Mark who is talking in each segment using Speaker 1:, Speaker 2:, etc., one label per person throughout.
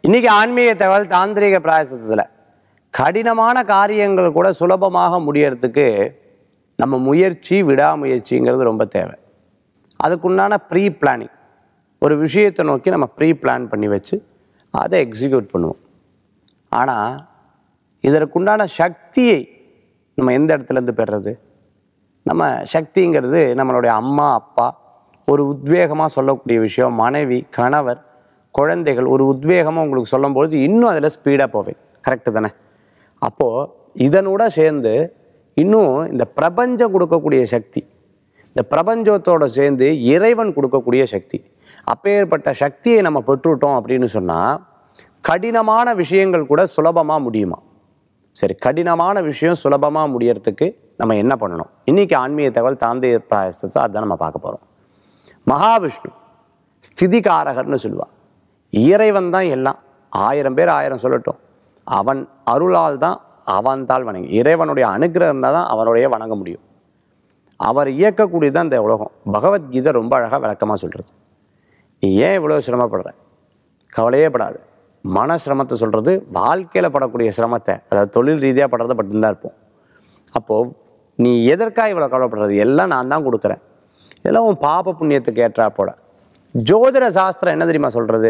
Speaker 1: இன்னைக்கு ஆன்மீக தகவல் தாந்திரிக பிராயசத்தில் கடினமான காரியங்கள் கூட சுலபமாக முடியறதுக்கு நம்ம முயற்சி விடாமுயற்சிங்கிறது ரொம்ப தேவை அதுக்குண்டான ப்ரீ பிளானிங் ஒரு விஷயத்தை நோக்கி நம்ம ப்ரீ பிளான் பண்ணி வச்சு அதை எக்ஸிக்யூட் பண்ணுவோம் ஆனால் இதற்குண்டான சக்தியை நம்ம எந்த இடத்துலேருந்து பெறுறது நம்ம சக்திங்கிறது நம்மளுடைய அம்மா அப்பா ஒரு உத்வேகமாக சொல்லக்கூடிய விஷயம் மனைவி கணவர் குழந்தைகள் ஒரு உத்வேகமாக உங்களுக்கு சொல்லும்பொழுது இன்னும் அதில் ஸ்பீடாக போவேன் கரெக்டு தானே அப்போது இதனோட சேர்ந்து இன்னும் இந்த பிரபஞ்சம் கொடுக்கக்கூடிய சக்தி இந்த பிரபஞ்சத்தோட சேர்ந்து இறைவன் கொடுக்கக்கூடிய சக்தி அப்பேற்பட்ட சக்தியை நம்ம பெற்றுட்டோம் அப்படின்னு சொன்னால் கடினமான விஷயங்கள் கூட சுலபமாக முடியுமா சரி கடினமான விஷயம் சுலபமாக முடியறதுக்கு நம்ம என்ன பண்ணணும் இன்னைக்கு ஆன்மீக தகவல் தாந்தி பிராயசத்தை அதான் நம்ம பார்க்க போகிறோம் மகாவிஷ்ணு ஸ்திதிகாரகர்னு சொல்லுவா இறைவன் தான் எல்லாம் ஆயிரம் பேர் ஆயிரம் சொல்லட்டும் அவன் அருளால் தான் அவன் தாள் வணங்கி இறைவனுடைய அனுகிரகம் இருந்தால் தான் அவனுடைய வணங்க முடியும் அவர் இயக்கக்கூடியது தான் இந்த உலகம் பகவத்கீதை ரொம்ப அழகாக விளக்கமாக சொல்கிறது நீ ஏன் இவ்வளோ சிரமப்படுற கவலையே படாது மன சிரமத்தை சொல்கிறது வாழ்க்கையில் படக்கூடிய சிரமத்தை அதாவது தொழில் ரீதியாக படுறத பட்டுதான் இருப்போம் அப்போது நீ எதற்காக இவ்வளோ கவலைப்படுறது எல்லாம் நான் தான் கொடுக்குறேன் இதெல்லாம் உன் பாப புண்ணியத்துக்கு ஏற்றா போல ஜோதிட சாஸ்திரம் என்ன தெரியுமா சொல்கிறது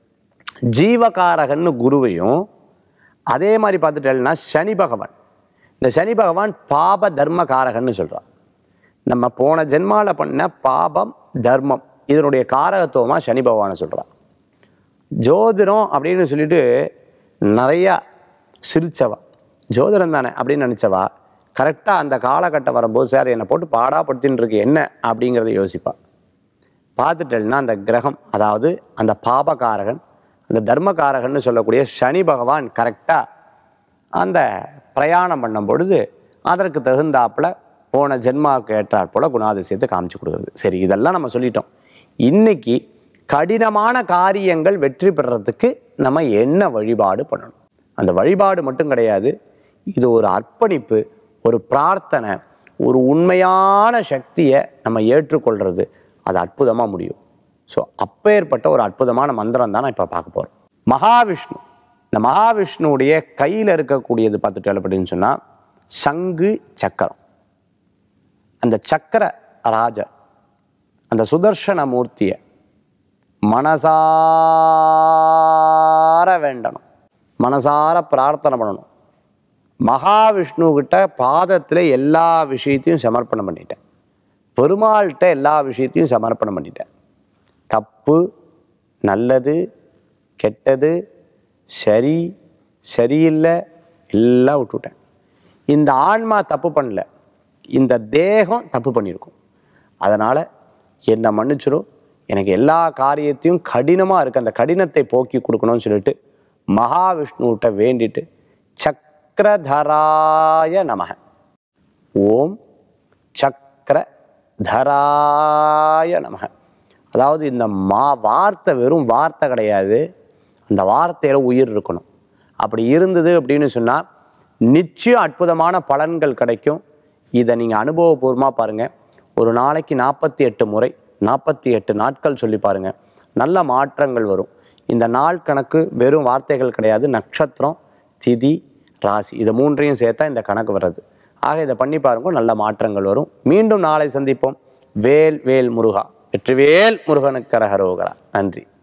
Speaker 1: ஜீவகாரகன்னு குருவையும் அதே மாதிரி பார்த்துட்டேன்னா சனி பகவான் இந்த சனி பகவான் பாப தர்ம காரகன்னு சொல்கிறான் நம்ம போன ஜென்மாவில் பண்ண பாபம் தர்மம் இதனுடைய காரகத்துவமாக சனி பகவானை சொல்கிறான் ஜோதிடம் அப்படின்னு சொல்லிட்டு நிறையா சிரிச்சவா ஜோதிடம் தானே அப்படின்னு நினச்சவா கரெக்டாக அந்த காலகட்டம் வரும்போது சார் என்னை போட்டு பாடாப்படுத்தின்னு இருக்கு என்ன அப்படிங்கிறத யோசிப்பா பார்த்துட்டேன்னா அந்த கிரகம் அதாவது அந்த பாபகாரகன் அந்த தர்மகாரகன்னு சொல்லக்கூடிய சனி பகவான் கரெக்டாக அந்த பிரயாணம் பண்ணும் பொழுது அதற்கு தகுந்தாப்புல போன ஜென்மாவுக்கு ஏற்றாற் போல குணாதிசயத்தை காமிச்சு கொடுக்குறது சரி இதெல்லாம் நம்ம சொல்லிட்டோம் இன்னைக்கு கடினமான காரியங்கள் வெற்றி பெறறதுக்கு நம்ம என்ன வழிபாடு பண்ணணும் அந்த வழிபாடு மட்டும் கிடையாது இது ஒரு அர்ப்பணிப்பு ஒரு பிரார்த்தனை ஒரு உண்மையான சக்தியை நம்ம ஏற்றுக்கொள்கிறது அது அற்புதமாக முடியும் ஸோ அப்பேற்பட்ட ஒரு அற்புதமான மந்திரம் தான் நான் இப்போ பார்க்க போகிறோம் மகாவிஷ்ணு இந்த மகாவிஷ்ணுவுடைய கையில் இருக்கக்கூடியது பார்த்துட்டு அப்படின்னு சொன்னால் சங்கு சக்கரம் அந்த சக்கர ராஜர் அந்த சுதர்சன மூர்த்தியை மனசார வேண்டணும் மனசார பிரார்த்தனை பண்ணணும் மகாவிஷ்ணுக்கிட்ட பாதத்தில் எல்லா விஷயத்தையும் சமர்ப்பணம் பண்ணிட்டேன் பெருமாள்கிட்ட எல்லா விஷயத்தையும் சமர்ப்பணம் பண்ணிட்டேன் தப்பு நல்லது கெட்டது சரி சரியில்லை எல்லாம் விட்டுவிட்டேன் இந்த ஆன்மா தப்பு பண்ணல இந்த தேகம் தப்பு பண்ணியிருக்கும் அதனால் என்னை மன்னிச்சிடும் எனக்கு எல்லா காரியத்தையும் கடினமாக இருக்குது அந்த கடினத்தை போக்கி கொடுக்கணும்னு சொல்லிட்டு மகாவிஷ்ணுவிட்ட வேண்டிட்டு சக்கரதராய நமக ஓம் சக்கரதராய நமக அதாவது இந்த மா வார்த்தை வெறும் வார்த்தை கிடையாது அந்த வார்த்தையில் உயிர் இருக்கணும் அப்படி இருந்தது அப்படின்னு சொன்னால் நிச்சயம் அற்புதமான பலன்கள் கிடைக்கும் இதை நீங்கள் அனுபவபூர்வமாக பாருங்கள் ஒரு நாளைக்கு நாற்பத்தி எட்டு முறை நாற்பத்தி எட்டு நாட்கள் சொல்லி பாருங்கள் நல்ல மாற்றங்கள் வரும் இந்த நாள் கணக்கு வெறும் வார்த்தைகள் கிடையாது நட்சத்திரம் திதி ராசி இது மூன்றையும் சேர்த்தா இந்த கணக்கு வர்றது ஆக இதை பண்ணி பாருங்க நல்ல மாற்றங்கள் வரும் மீண்டும் நாளை சந்திப்போம் வேல் வேல் முருகா வெற்றிவேல் முருகனுக்கு கரகரோகரா நன்றி